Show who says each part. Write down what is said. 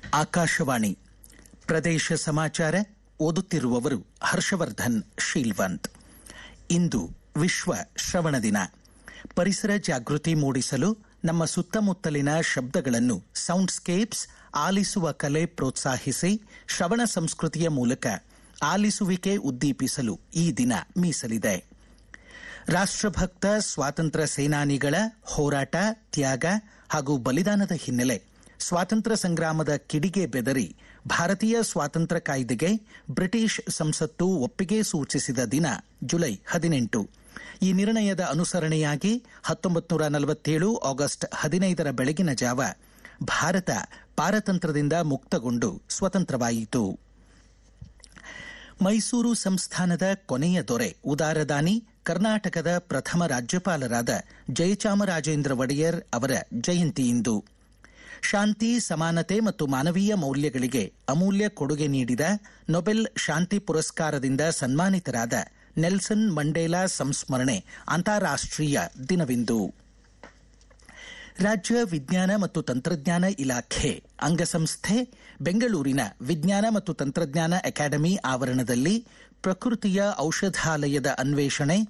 Speaker 1: ಆಕಾಶವಾಣಿ ಪ್ರದೇಶ ಸಮಾಚಾರ ಓದುತ್ತಿರುವವರು ಹರ್ಷವರ್ಧನ್ ಶೀಲ್ವಂತ್ ಇಂದು ವಿಶ್ವ ಶ್ರವಣ ದಿನ ಪರಿಸರ ಜಾಗೃತಿ ಮೂಡಿಸಲು ನಮ್ಮ ಸುತ್ತಮುತ್ತಲಿನ ಶಬ್ದಗಳನ್ನು ಸೌಂಡ್ಸ್ಕೇಪ್ಸ್ ಆಲಿಸುವ ಕಲೆ ಪ್ರೋತ್ಸಾಹಿಸಿ ಶ್ರವಣ ಸಂಸ್ಕೃತಿಯ ಮೂಲಕ ಆಲಿಸುವಿಕೆ ಉದ್ದೀಪಿಸಲು ಈ ದಿನ ಮೀಸಲಿದೆ ರಾಷ್ಟ್ರಭಕ್ತ ಸ್ವಾತಂತ್ರ್ಯ ಸೇನಾನಿಗಳ ಹೋರಾಟ ತ್ಯಾಗ ಹಾಗೂ ಬಲಿದಾನದ ಹಿನ್ನೆಲೆ ಸ್ವಾತಂತ್ರ್ಯ ಸಂಗ್ರಾಮದ ಕಿಡಿಗೆ ಬೆದರಿ ಭಾರತೀಯ ಸ್ವಾತಂತ್ರ್ಯ ಕಾಯ್ದೆಗೆ ಬ್ರಿಟಿಷ್ ಸಂಸತ್ತು ಒಪ್ಪಿಗೆ ಸೂಚಿಸಿದ ದಿನ ಜುಲೈ ಹದಿನೆಂಟು ಈ ನಿರ್ಣಯದ ಅನುಸರಣೆಯಾಗಿ ಹತ್ತೊಂಬತ್ತು ನೂರ ನಲವತ್ತೇಳು ಆಗಸ್ಟ್ ಹದಿನೈದರ ಬೆಳಗಿನ ಜಾವ ಭಾರತ ಪಾರತಂತ್ರದಿಂದ ಮುಕ್ತಗೊಂಡು ಸ್ವತಂತ್ರವಾಯಿತು ಮೈಸೂರು ಸಂಸ್ಥಾನದ ಕೊನೆಯ ದೊರೆ ಉದಾರದಾನಿ ಕರ್ನಾಟಕದ ಪ್ರಥಮ ರಾಜ್ಯಪಾಲರಾದ ಜಯಚಾಮರಾಜೇಂದ್ರ ಒಡೆಯರ್ ಅವರ ಜಯಂತಿ ಇಂದು ಶಾಂತಿ ಸಮಾನತೆ ಮತ್ತು ಮಾನವೀಯ ಮೌಲ್ಯಗಳಿಗೆ ಅಮೂಲ್ಯ ಕೊಡುಗೆ ನೀಡಿದ ನೊಬೆಲ್ ಶಾಂತಿ ಪುರಸ್ಕಾರದಿಂದ ಸನ್ಮಾನಿತರಾದ ನೆಲ್ಸನ್ ಮಂಡೇಲಾ ಸಂಸ್ಮರಣೆ ಅಂತಾರಾಷ್ಟೀಯ ದಿನವಿಂದು ರಾಜ್ಯ ವಿಜ್ಞಾನ ಮತ್ತು ತಂತ್ರಜ್ಞಾನ ಇಲಾಖೆ ಅಂಗಸಂಸ್ಥೆ ಬೆಂಗಳೂರಿನ ವಿಜ್ಞಾನ ಮತ್ತು ತಂತ್ರಜ್ಞಾನ ಅಕಾಡೆಮಿ ಆವರಣದಲ್ಲಿ ಪ್ರಕೃತಿಯ ಔಷಧಾಲಯದ ಅನ್ವೇಷಣೆ